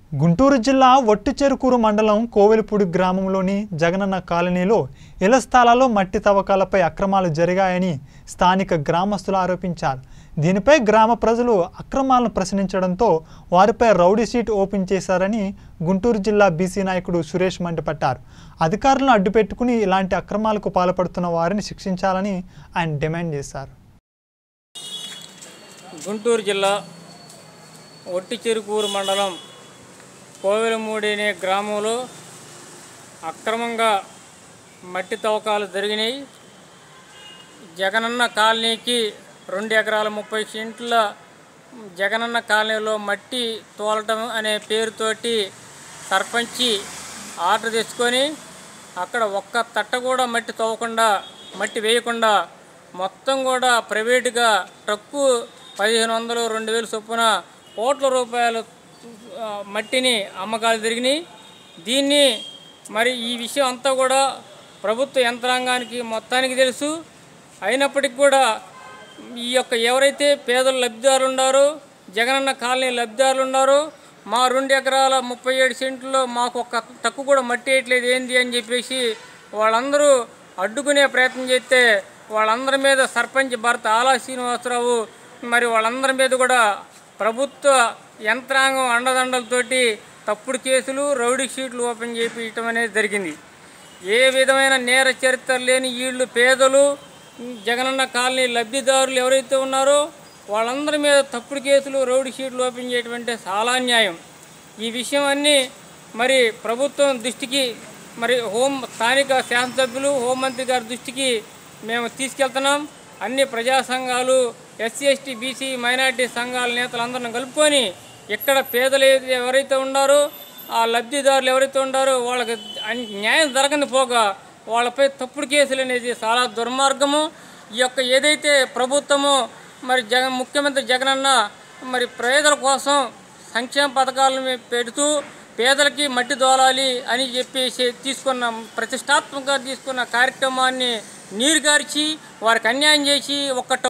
గుంటూరు జిల్లా ఒట్టిచెరుకూరు మండలం కోవెలపూడి గ్రామంలోని జగనన్న కాలనీలో ఇళ్ల స్థలాల్లో మట్టి తవ్వకాలపై అక్రమాలు జరిగాయని స్థానిక గ్రామస్తులు ఆరోపించారు దీనిపై గ్రామ ప్రజలు అక్రమాలను ప్రశ్నించడంతో వారిపై రౌడీ షీట్ ఓపెన్ చేశారని గుంటూరు జిల్లా బీసీ నాయకుడు సురేష్ మండిపడ్డారు అధికారులను అడ్డుపెట్టుకుని ఇలాంటి అక్రమాలకు పాల్పడుతున్న వారిని శిక్షించాలని ఆయన డిమాండ్ చేశారు గుంటూరు జిల్లా ఒట్టిచెరుకూరు మండలం కోవెలమూడి అనే గ్రామంలో అక్రమంగా మట్టి తవ్వకాలు జరిగినాయి జగనన్న కాలనీకి రెండు ఎకరాల ముప్పై సెంట్ల జగనన్న కాలనీలో మట్టి తోలటం అనే పేరుతోటి సర్పంచి ఆర్డర్ తెచ్చుకొని అక్కడ ఒక్క తట్ట కూడా మట్టి తవ్వకుండా మట్టి వేయకుండా మొత్తం కూడా ప్రైవేటుగా ట్రక్కు పదిహేను వందలు రెండు వేలు చొప్పున కోట్ల రూపాయలు ఆ, మట్టిని అమ్మకాలు జరిగినాయి దీన్ని మరి ఈ విషయం అంతా కూడా ప్రభుత్వ యంత్రాంగానికి మొత్తానికి తెలుసు అయినప్పటికీ కూడా ఈ యొక్క ఎవరైతే పేదలు లబ్ధిదారులు ఉన్నారో జగనన్న కాలనీ లబ్ధిదారులు ఉన్నారో మా రెండు ఎకరాల ముప్పై ఏడు సెంట్లో మాకు ఒక్క తక్కువ కూడా మట్టి వేయట్లేదు ఏంది అని చెప్పేసి వాళ్ళందరూ అడ్డుకునే ప్రయత్నం చేస్తే వాళ్ళందరి మీద సర్పంచ్ భర్త ఆలా శ్రీనివాసరావు మరి వాళ్ళందరి మీద కూడా ప్రభుత్వ యంత్రాంగం అండదండలతోటి తప్పుడు కేసులు రౌడీ షీట్లు ఓపెన్ చేయించడం అనేది జరిగింది ఏ విధమైన నేర చరిత్ర లేని వీళ్ళు పేదలు జగనన్న కాలనీ లబ్ధిదారులు ఎవరైతే ఉన్నారో వాళ్ళందరి మీద తప్పుడు కేసులు రౌడీ షీట్లు ఓపెన్ చేయడం అంటే చాలా అన్యాయం ఈ విషయం అన్నీ మరి ప్రభుత్వం దృష్టికి మరి హోం స్థానిక శాసనసభ్యులు హోంమంత్రి గారి దృష్టికి మేము తీసుకెళ్తున్నాం అన్ని ప్రజా సంఘాలు ఎస్సీ ఎస్టీ బీసీ మైనార్టీ సంఘాల నేతలందరిని కలుపుకొని ఇక్కడ పేదలు ఏ- ఎవరైతే ఉన్నారో ఆ లబ్ధిదారులు ఎవరైతే ఉన్నారో వాళ్ళకి అన్- న్యాయం జరగని పోగా వాళ్ళపై తప్పుడు కేసులు అనేది చాలా దుర్మార్గము ఈ యొక్క ఏదైతే ప్రభుత్వము మరి జగన్ ముఖ్యమంత్రి జగనన్న మరి పేదల కోసం సంక్షేమ పథకాలను పెడుతూ పేదలకి మట్టి దోలాలి అని చెప్పేసి తీసుకున్న ప్రతిష్టాత్మకంగా తీసుకున్న కార్యక్రమాన్ని నీరుగార్చి వారికి అన్యాయం చేసి ఒక్క